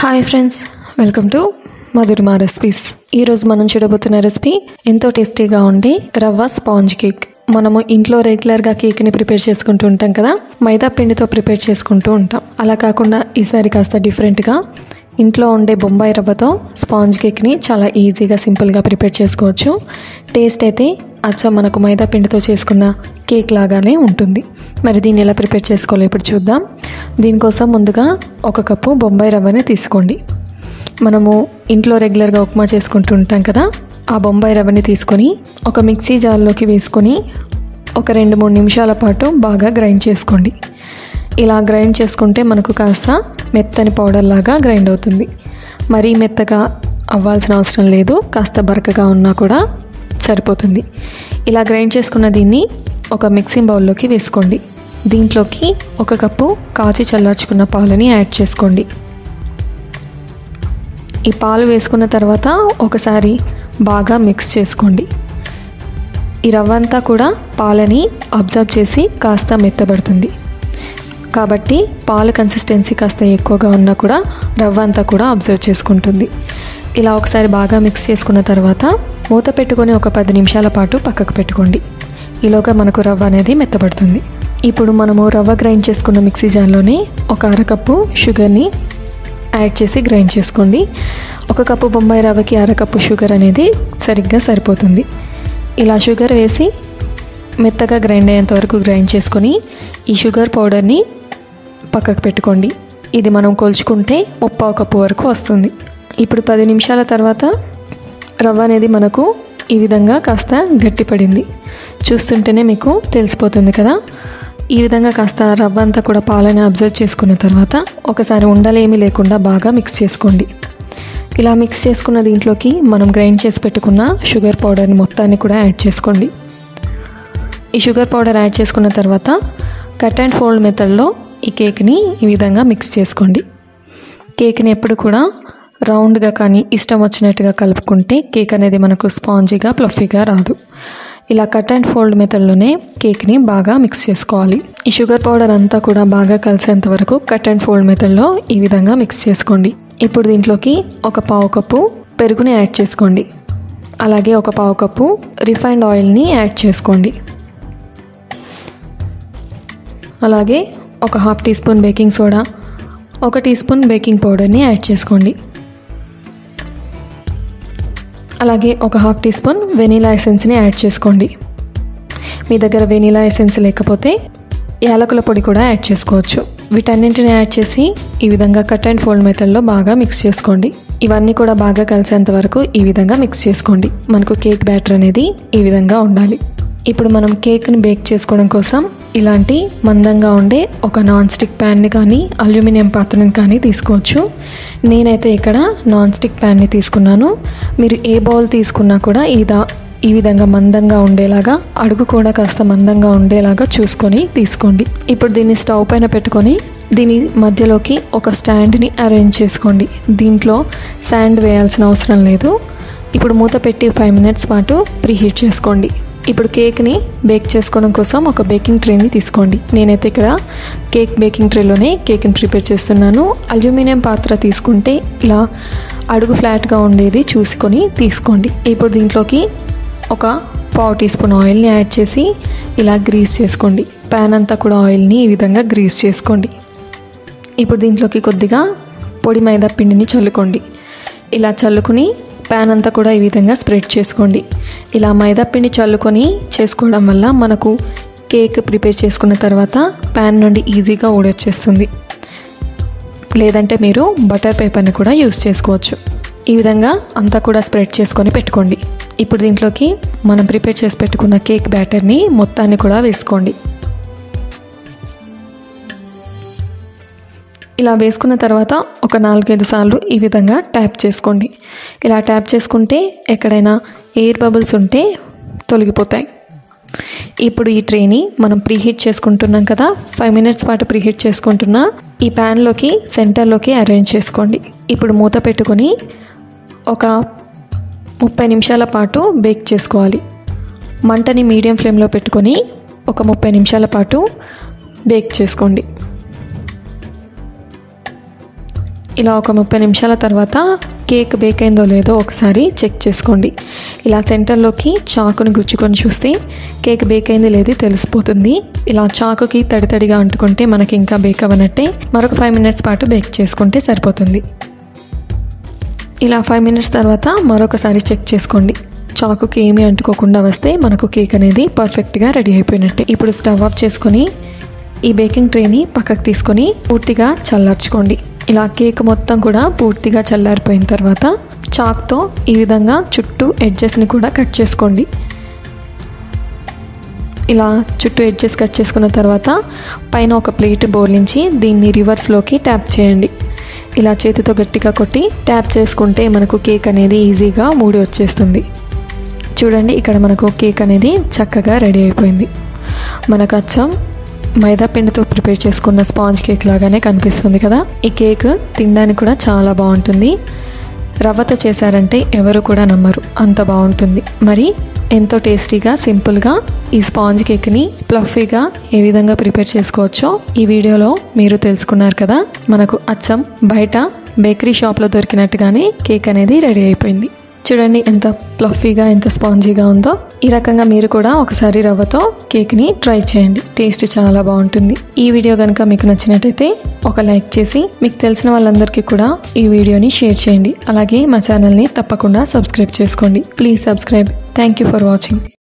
hi friends welcome to Madhurima recipes ఈరోజు మనం చూడబోతున్న recipe ఎంతో టేస్టీగా ఉండే రవ్వ స్పాంజ్ కేక్ మనము ఇంట్లో రెగ్యులర్గా కేక్ని ప్రిపేర్ చేసుకుంటూ ఉంటాం కదా మైదా పిండితో ప్రిపేర్ చేసుకుంటూ ఉంటాం అలా కాకుండా ఈసారి కాస్త డిఫరెంట్గా ఇంట్లో ఉండే బొంబాయి రవ్వతో స్పాంజ్ కేక్ని చాలా ఈజీగా సింపుల్గా ప్రిపేర్ చేసుకోవచ్చు టేస్ట్ అయితే అచ్చం మనకు మైదా పిండితో చేసుకున్న కేక్ లాగానే ఉంటుంది మరి దీన్ని ఎలా ప్రిపేర్ చేసుకోవాలో ఇప్పుడు చూద్దాం దీనికోసం ముందుగా ఒక కప్పు బొంబాయి రవ్వని తీసుకోండి మనము ఇంట్లో రెగ్యులర్గా ఉప్మా చేసుకుంటూ ఉంటాం కదా ఆ బొంబాయి రవ్వని తీసుకొని ఒక మిక్సీ జార్లోకి వేసుకొని ఒక రెండు మూడు నిమిషాల పాటు బాగా గ్రైండ్ చేసుకోండి ఇలా గ్రైండ్ చేసుకుంటే మనకు కాస్త మెత్తని పౌడర్ లాగా గ్రైండ్ అవుతుంది మరీ మెత్తగా అవ్వాల్సిన అవసరం లేదు కాస్త బరకగా ఉన్నా కూడా సరిపోతుంది ఇలా గ్రైండ్ చేసుకున్న దీన్ని ఒక మిక్సింగ్ బౌల్లోకి వేసుకోండి దీంట్లోకి ఒక కప్పు కాచి చల్లార్చుకున్న పాలని యాడ్ చేసుకోండి ఈ పాలు వేసుకున్న తర్వాత ఒకసారి బాగా మిక్స్ చేసుకోండి ఈ రవ్వ అంతా కూడా పాలని అబ్జర్వ్ చేసి కాస్త మెత్తబడుతుంది కాబట్టి పాల కన్సిస్టెన్సీ కాస్త ఎక్కువగా ఉన్నా కూడా రవ్వ అంతా కూడా అబ్జర్వ్ చేసుకుంటుంది ఇలా ఒకసారి బాగా మిక్స్ చేసుకున్న తర్వాత మూత పెట్టుకొని ఒక పది నిమిషాల పాటు పక్కకు పెట్టుకోండి ఈలోగా మనకు రవ్వ అనేది మెత్తబడుతుంది ఇప్పుడు మనము రవ్వ గ్రైండ్ చేసుకున్న మిక్సీ జార్లోనే ఒక అరకప్పు షుగర్ని యాడ్ చేసి గ్రైండ్ చేసుకోండి ఒక కప్పు బొంబాయి రవ్వకి అరకప్పు షుగర్ అనేది సరిగ్గా సరిపోతుంది ఇలా షుగర్ వేసి మెత్తగా గ్రైండ్ అయ్యేంత వరకు గ్రైండ్ చేసుకొని ఈ షుగర్ పౌడర్ని పక్కకు పెట్టుకోండి ఇది మనం కొలుచుకుంటే ముప్పావు కప్పు వరకు వస్తుంది ఇప్పుడు పది నిమిషాల తర్వాత రవ్వ అనేది మనకు ఈ విధంగా కాస్త గట్టిపడింది చూస్తుంటేనే మీకు తెలిసిపోతుంది కదా ఈ విధంగా కాస్త రవ్వ అంతా కూడా పాలని అబ్జర్వ్ చేసుకున్న తర్వాత ఒకసారి ఉండలేమీ లేకుండా బాగా మిక్స్ చేసుకోండి ఇలా మిక్స్ చేసుకున్న దీంట్లోకి మనం గ్రైండ్ చేసి పెట్టుకున్న షుగర్ పౌడర్ని మొత్తాన్ని కూడా యాడ్ చేసుకోండి ఈ షుగర్ పౌడర్ యాడ్ చేసుకున్న తర్వాత కట్ అండ్ ఫోల్డ్ మెథడ్లో ఈ కేక్ని ఈ విధంగా మిక్స్ చేసుకోండి కేక్ని ఎప్పుడు కూడా రౌండ్గా కానీ ఇష్టం వచ్చినట్టుగా కలుపుకుంటే కేక్ అనేది మనకు స్పాంజీగా ప్లఫీగా రాదు ఇలా కట్ అండ్ ఫోల్డ్ మెథడ్లోనే కేక్ని బాగా మిక్స్ చేసుకోవాలి ఈ షుగర్ పౌడర్ అంతా కూడా బాగా కలిసేంత వరకు కట్ అండ్ ఫోల్డ్ మెథడ్లో ఈ విధంగా మిక్స్ చేసుకోండి ఇప్పుడు దీంట్లోకి ఒక పావు కప్పు పెరుగుని యాడ్ చేసుకోండి అలాగే ఒక పావు కప్పు రిఫైండ్ ఆయిల్ని యాడ్ చేసుకోండి అలాగే ఒక half teaspoon baking soda ఒక టీ స్పూన్ బేకింగ్ పౌడర్ని యాడ్ చేసుకోండి అలాగే ఒక హాఫ్ టీ స్పూన్ వెనీలా ఎసెన్స్ని యాడ్ చేసుకోండి మీ దగ్గర వెనీలా ఎసెన్స్ లేకపోతే యాలకుల పొడి కూడా యాడ్ చేసుకోవచ్చు వీటన్నింటిని యాడ్ చేసి ఈ విధంగా కట్ అండ్ ఫోల్డ్ మెథడ్లో బాగా మిక్స్ చేసుకోండి ఇవన్నీ కూడా బాగా కలిసేంత వరకు ఈ విధంగా మిక్స్ చేసుకోండి మనకు కేక్ బ్యాటర్ అనేది ఈ విధంగా ఉండాలి ఇప్పుడు మనం కేక్ని బేక్ చేసుకోవడం కోసం ఇలాంటి మందంగా ఉండే ఒక నాన్ స్టిక్ ప్యాన్ని కానీ అల్యూమినియం పాత్రని కానీ తీసుకోవచ్చు నేనైతే ఇక్కడ నాన్ స్టిక్ ప్యాన్ని తీసుకున్నాను మీరు ఏ బౌల్ తీసుకున్నా కూడా ఇదా ఈ విధంగా మందంగా ఉండేలాగా అడుగు కూడా కాస్త మందంగా ఉండేలాగా చూసుకొని తీసుకోండి ఇప్పుడు దీన్ని స్టవ్ పైన పెట్టుకొని దీని మధ్యలోకి ఒక స్టాండ్ని అరేంజ్ చేసుకోండి దీంట్లో శాండ్ వేయాల్సిన అవసరం లేదు ఇప్పుడు మూత పెట్టి ఫైవ్ మినిట్స్ పాటు ప్రీహీట్ చేసుకోండి ఇప్పుడు కేక్ని బేక్ చేసుకోవడం కోసం ఒక బేకింగ్ ట్రేని తీసుకోండి నేనైతే ఇక్కడ కేక్ బేకింగ్ ట్రేలోనే కేక్ని ప్రిపేర్ చేస్తున్నాను అల్యూమినియం పాత్ర తీసుకుంటే ఇలా అడుగు ఫ్లాట్గా ఉండేది చూసుకొని తీసుకోండి ఇప్పుడు దీంట్లోకి ఒక పావు టీ స్పూన్ ఆయిల్ని యాడ్ చేసి ఇలా గ్రీస్ చేసుకోండి ప్యాన్ అంతా కూడా ఆయిల్ని ఈ విధంగా గ్రీస్ చేసుకోండి ఇప్పుడు దీంట్లోకి కొద్దిగా పొడి మైదా పిండిని చల్లుకోండి ఇలా చల్లుకుని ప్యాన్ అంతా కూడా ఈ విధంగా స్ప్రెడ్ చేసుకోండి ఇలా మైదా పిండి చల్లుకొని చేసుకోవడం వల్ల మనకు కేక్ ప్రిపేర్ చేసుకున్న తర్వాత ప్యాన్ నుండి ఈజీగా ఊడొచ్చేస్తుంది లేదంటే మీరు బటర్ పేపర్ని కూడా యూస్ చేసుకోవచ్చు ఈ విధంగా అంతా కూడా స్ప్రెడ్ చేసుకొని పెట్టుకోండి ఇప్పుడు దీంట్లోకి మనం ప్రిపేర్ చేసి పెట్టుకున్న కేక్ బ్యాటర్ని మొత్తాన్ని కూడా వేసుకోండి ఇలా వేసుకున్న తర్వాత ఒక నాలుగైదు సార్లు ఈ విధంగా ట్యాప్ చేసుకోండి ఇలా ట్యాప్ చేసుకుంటే ఎక్కడైనా ఎయిర్ బబుల్స్ ఉంటే తొలగిపోతాయి ఇప్పుడు ఈ ట్రేని మనం ప్రీహీట్ చేసుకుంటున్నాం కదా ఫైవ్ మినిట్స్ పాటు ప్రీహీట్ చేసుకుంటున్నా ఈ ప్యాన్లోకి సెంటర్లోకి అరేంజ్ చేసుకోండి ఇప్పుడు మూత పెట్టుకొని ఒక ముప్పై నిమిషాల పాటు బేక్ చేసుకోవాలి మంటని మీడియం ఫ్లేమ్లో పెట్టుకొని ఒక ముప్పై నిమిషాల పాటు బేక్ చేసుకోండి ఇలా ఒక ముప్పై నిమిషాల తర్వాత కేక్ బేక్ అయిందో లేదో ఒకసారి చెక్ చేసుకోండి ఇలా సెంటర్లోకి చాకుని గుచ్చుకొని చూస్తే కేక్ బేక్ అయింది లేదో తెలిసిపోతుంది ఇలా చాకుకి తడి తడిగా అంటుకుంటే మనకి ఇంకా బేక్ అవ్వనట్టే మరొక ఫైవ్ మినిట్స్ పాటు బేక్ చేసుకుంటే సరిపోతుంది ఇలా ఫైవ్ మినిట్స్ తర్వాత మరొకసారి చెక్ చేసుకోండి చాకుకి ఏమీ అంటుకోకుండా వస్తే మనకు కేక్ అనేది పర్ఫెక్ట్గా రెడీ అయిపోయినట్టే ఇప్పుడు స్టవ్ ఆఫ్ చేసుకొని ఈ బేకింగ్ ట్రేని పక్కకు తీసుకొని పూర్తిగా చల్లార్చుకోండి ఇలా కేక్ మొత్తం కూడా పూర్తిగా చల్లారిపోయిన తర్వాత చాక్తో ఈ విధంగా చుట్టూ ఎడ్జెస్ని కూడా కట్ చేసుకోండి ఇలా చుట్టూ ఎడ్జెస్ కట్ చేసుకున్న తర్వాత పైన ఒక ప్లేట్ బోర్లించి దీన్ని రివర్స్లోకి ట్యాప్ చేయండి ఇలా చేతితో గట్టిగా కొట్టి ట్యాప్ చేసుకుంటే మనకు కేక్ అనేది ఈజీగా మూడి వచ్చేస్తుంది చూడండి ఇక్కడ మనకు కేక్ అనేది చక్కగా రెడీ అయిపోయింది మనకు అచ్చం మైదా పిండితో ప్రిపేర్ చేసుకున్న స్పాంజ్ కేక్ లాగానే కనిపిస్తుంది కదా ఈ కేక్ తినడానికి కూడా చాలా బాగుంటుంది రవ్వతో చేశారంటే ఎవరు కూడా నమ్మరు అంత బాగుంటుంది మరి ఎంతో టేస్టీగా సింపుల్గా ఈ స్పాంజ్ కేక్ని ప్లఫీగా ఏ విధంగా ప్రిపేర్ చేసుకోవచ్చో ఈ వీడియోలో మీరు తెలుసుకున్నారు కదా మనకు అచ్చం బయట బేకరీ షాప్లో దొరికినట్టుగానే కేక్ అనేది రెడీ అయిపోయింది చూడండి ఎంత ప్లఫీగా ఎంత స్పాంజీగా ఉందో ఈ రకంగా మీరు కూడా ఒకసారి రవ్వతో కేక్ని ట్రై చేయండి టేస్ట్ చాలా బాగుంటుంది ఈ వీడియో కనుక మీకు నచ్చినట్టయితే ఒక లైక్ చేసి మీకు తెలిసిన వాళ్ళందరికీ కూడా ఈ వీడియోని షేర్ చేయండి అలాగే మా ఛానల్ని తప్పకుండా సబ్స్క్రైబ్ చేసుకోండి please subscribe thank you for watching